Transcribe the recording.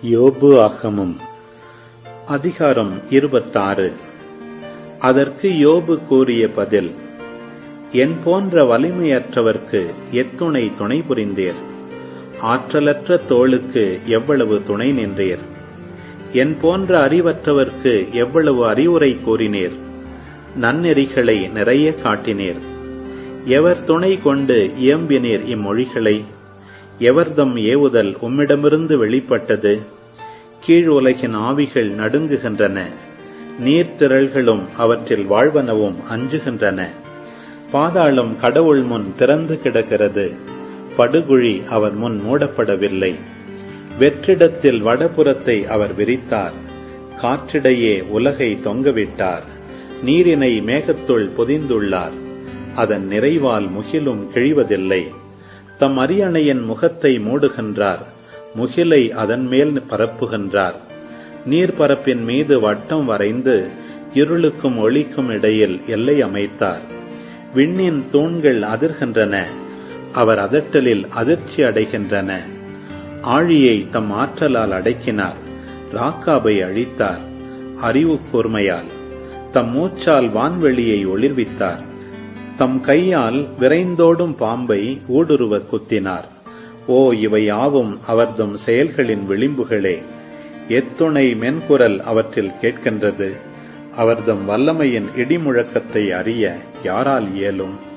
யோபு ஆகமம் அதிகாரம் இருபத்தாறு அதற்கு யோபு கூறிய பதில் என் போன்ற வலிமையற்றவர்க்கு எத்துணை துணை புரிந்தீர் ஆற்றலற்ற தோளுக்கு எவ்வளவு துணை நின்றீர் என் போன்ற அறிவற்றவர்க்கு எவ்வளவு அறிவுரை கூறினீர் நன்னெறிகளை நிறைய காட்டினீர் எவர் துணை கொண்டு இயம்பினீர் இம்மொழிகளை எவர்தம் ஏவுதல் உம்மிடமிருந்து வெளிப்பட்டது கீழ் உலகின் ஆவிகள் நடுங்குகின்றன நீர்த்திரள்களும் அவற்றில் வாழ்வனவும் அஞ்சுகின்றன பாதாளம் கடவுள் முன் திறந்து கிடக்கிறது படுகுழி அவர் முன் மூடப்படவில்லை வெற்றிடத்தில் வடபுறத்தை அவர் விரித்தார் காற்றிடையே உலகை தொங்கவிட்டார் நீரினை மேகத்துள் பொதிந்துள்ளார் அதன் நிறைவால் முகிலும் கிழிவதில்லை தம் அரியணையின் முகத்தை மூடுகின்றார் முகிலை அதன் மேல் பரப்புகின்றார் நீர்பரப்பின் மீது வட்டம் வரைந்து இருளுக்கும் ஒளிக்கும் இடையில் எல்லை அமைத்தார் விண்ணின் தூண்கள் அதிர்கின்றன அவர் அதட்டலில் அதிர்ச்சி அடைகின்றன ஆழியை தம் ஆற்றலால் அடக்கினார் ராக்காபை அழித்தார் அறிவு கூர்மையால் தம் மூச்சால் வான்வெளியை ஒளிர்வித்தார் தம் கையால் விரைந்தோடும் பாம்பை ஊடுருவ குத்தினார் ஓ இவை யாவும் அவர்தம் செயல்களின் விளிம்புகளே எத்துணை மென்குரல் அவற்றில் கேட்கின்றது அவர்தம் வல்லமையின் இடிமுழக்கத்தை அறிய யாரால் இயலும்